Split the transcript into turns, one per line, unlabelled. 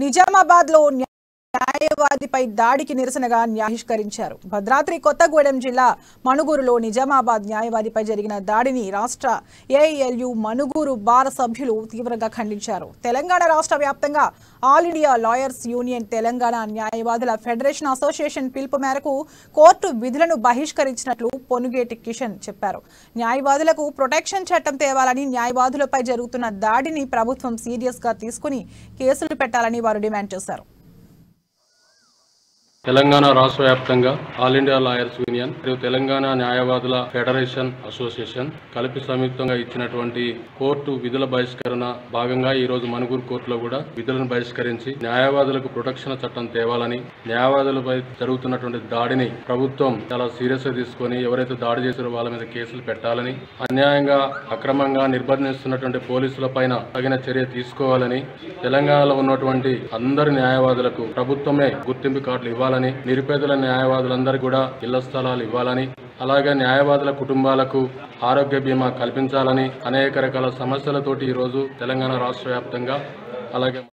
నిజామాబాద్ లో న్యాయవాదిపై దాడికి నిరసనగా న్యాహిష్కరించారు భద్రాద్రి కొత్తగూడెం జిల్లా మణుగూరులో నిజామాబాద్ న్యాయవాదిపై జరిగిన దాడిని రాష్ట్ర ఏఐఎల్యు మణుగూరు బార్ సభ్యులు తీవ్రంగా ఖండించారు తెలంగాణ రాష్ట్ర వ్యాప్తంగా all India lawyers union Telangana న్యాయవాదుల ఫెడరేషన్ అసోసియేషన్ పిలుపు మేరకు కోర్టు విధులను బహిష్కరించినట్లు పొనుగేటి కిషన్ చెప్పారు న్యాయవాదులకు ప్రొటెక్షన్ చట్టం తేవాలని న్యాయవాదులపై జరుగుతున్న దాడిని ప్రభుత్వం సీరియస్ గా తీసుకుని కేసులు పెట్టాలని వారు డిమాండ్ చేశారు
తెలంగాణ రాష్ట్ర వ్యాప్తంగా ఆల్ ఇండియా లాయర్స్ యూనియన్ మరియు తెలంగాణ న్యాయవాదుల ఫెడరేషన్ అసోసియేషన్ కలిపి సంయుక్తంగా ఇచ్చినటువంటి కోర్టు విధుల బహిష్కరణ భాగంగా ఈ రోజు మనుగూరు కోర్టులో కూడా విధులను బహిష్కరించి న్యాయవాదులకు ప్రొటెక్షన్ చట్టం తేవాలని న్యాయవాదులపై జరుగుతున్నటువంటి దాడిని ప్రభుత్వం చాలా సీరియస్ గా తీసుకొని ఎవరైతే దాడి చేశారో వాళ్ళ మీద కేసులు పెట్టాలని అన్యాయంగా అక్రమంగా నిర్బంధిస్తున్నటువంటి పోలీసుల పైన తగిన చర్య తీసుకోవాలని తెలంగాణలో ఉన్నటువంటి అందరి న్యాయవాదులకు ప్రభుత్వమే గుర్తింపు కార్డులు ఇవ్వాలని నిరుపేదల న్యాయవాదులందరికీ కూడా ఇళ్ల స్థలాలు ఇవ్వాలని అలాగే న్యాయవాదుల కుటుంబాలకు ఆరోగ్య బీమా కల్పించాలని అనేక రకాల సమస్యలతోటి ఈరోజు తెలంగాణ రాష్ట్ర వ్యాప్తంగా అలాగే